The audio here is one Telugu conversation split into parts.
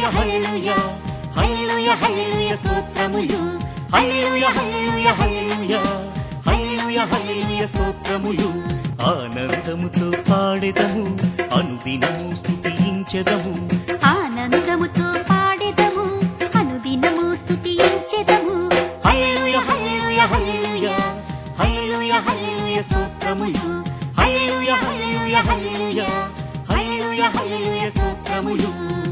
హల్లెలూయ హల్లెలూయ హల్లెలూయ స్తోత్రములు హల్లెలూయ హల్లెలూయ హల్లెలూయ హల్లెలూయ హల్లెలూయ స్తోత్రములు ఆనందముతో పాడెదము అనుదినము స్తుతించెదము ఆనందముతో పాడెదము అనుదినము స్తుతించెదము హల్లెలూయ హల్లెలూయ హల్లెలూయ హల్లెలూయ హల్లెలూయ స్తోత్రములు హల్లెలూయ హల్లెలూయ హల్లెలూయ హల్లెలూయ హల్లెలూయ స్తోత్రములు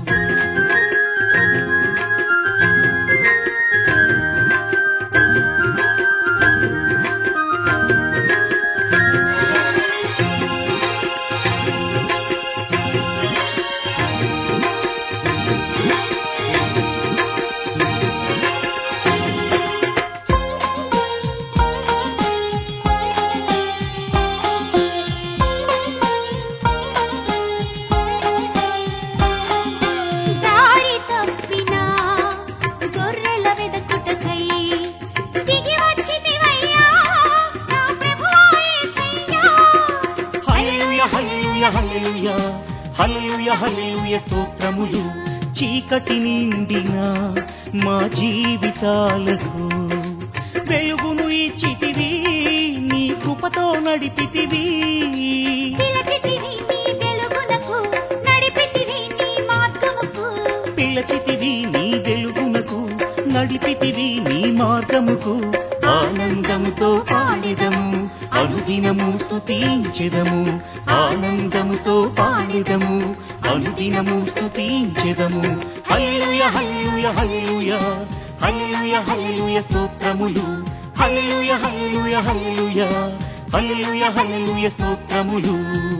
దారి తప్పిన గొర్రెల వెదకుటకై దిగి వచ్చితివయ్యా నా ప్రభువా యేసయ్యా హల్లెలూయ హల్లెలూయ హల్లెలూయ హల్లెలూయ హల్లెలూయ స్తోత్రములు చీకటి నిండిన మా జీవితాలకు వెలుగును ఇచ్చితివి నీ కృపతో నడిపితివి పిలచితివి నీ వెలుగునకు నడిపితివి నీ మార్గముకు పిలచితివి నీ వెలుగునకు నడిపితివి నీ మార్గముకు ఆనందముతో పాడెదము అనుదినము స్తుతించెదము ఆనందముతో పాడెదము అనుదినము స్తుతించెదము హల్లెలూయ హల్లెలూయ హల్లెలూయ హల్లెలూయ హల్లెలూయ స్తోత్రములు హల్లెలూయ హల్లెలూయ హల్లెలూయ హల్లెలూయ హల్లెలూయ స్తోత్రములు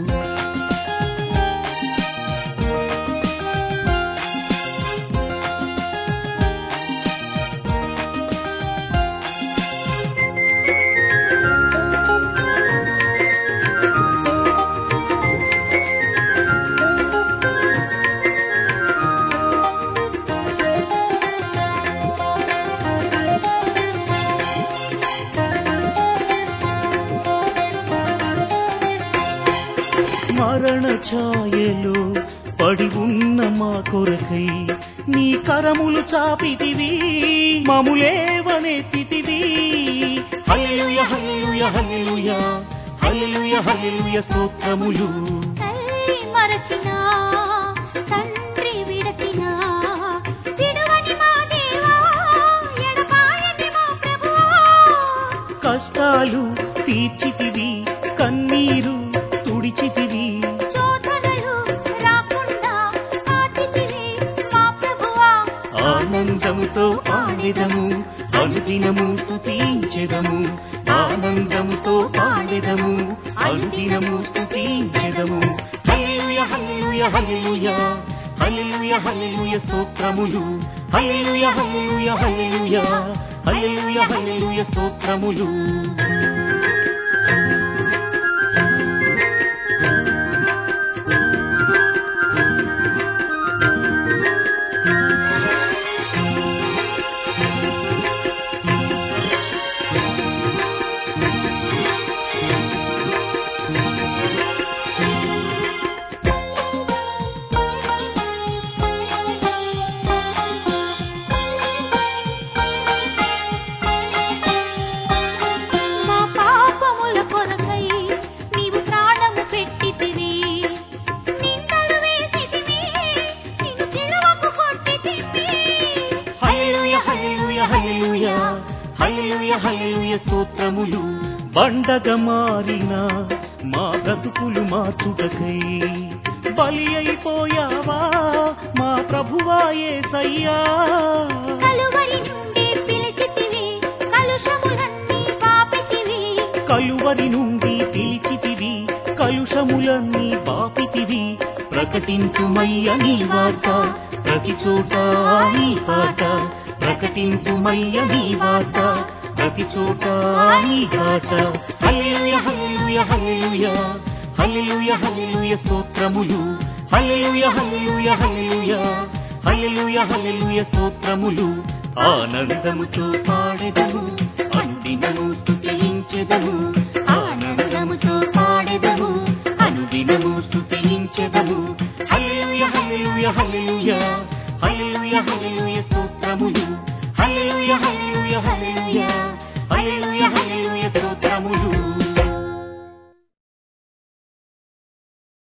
మరణ ఛాయలో పడి ఉన్న మా కొరకై నీ కరములు చాపితివి మములేవనెత్తితివి హల్లెలూయ హల్లెలూయ హల్లెలూయ హల్లెలూయ హల్లెలూయ స్తోత్రములు తల్లి మరచిన తండ్రి విడచిన విడువని మా దేవా ఎడబాయని మా ప్రభువా కష్టాలు తీర్చితివి కన్నీరు తుడిచితివి శోధనలు రాకుండా కాచితివి మా ప్రభువా ఆనందముతో పాడెదము అనుదినము స్తుతించెదము ఆనందముతో పాడెదము అనుదినము స్తుతించెదము హల్లెలూయ హల్లెలూయ హల్లెలూయ హల్లెలూయ హల్లెలూయ స్తోత్రములు హల్లెలూయ హల్లెలూయ హల్లెలూయ హల్లెలూయ హల్లెలూయ స్తోత్రములు మా పాపముల కొరకై నీవు ప్రాణము పెట్టితివి నిందలు వేసితివి నిన్ను సిలువకు కొట్టితివి హల్లెలూయ హల్లెలూయ హల్లెలూయ హల్లెలూయ హల్లెలూయ స్తోత్రములు బండగా మారిన మా బ్రతుకులు మార్చుటకై బలి అయిపోయావా మా ప్రభువా యేసయ్యా కలువరి నుండి పిలిచితివి కలుషములన్నీ పాపితివి కలువరి నుండి పిలిచితివి కలుషములన్నీ బాపితివి ప్రకటించుమయ్య నీ వార్త ప్రతి చోట నీ పాట ప్రకటించుమయ్య నీ వార్త ప్రతి చోట నీ పాట హల్లెలూయ హల్లెలూయ హల్లెలూయ హల్లెలూయ హల్లెలూయ స్తోత్రములు హల్లెలూయ హల్లెలూయ హల్లెలూయ హల్లెలూయ హల్లెలూయ స్తోత్రములు ఆనందముతో పాడెదము అందినము స్తుతించెదము ఆనందముతో పాడెదము అనుదినము స్తుతించెదము హల్లెలూయ హల్లెలూయ హల్లెలూయ హల్లెలూయ హల్లెలూయ హల్లెలూయ స్తోత్రములు హల్లెలూయ హల్లెలూయ హల్లెలూయ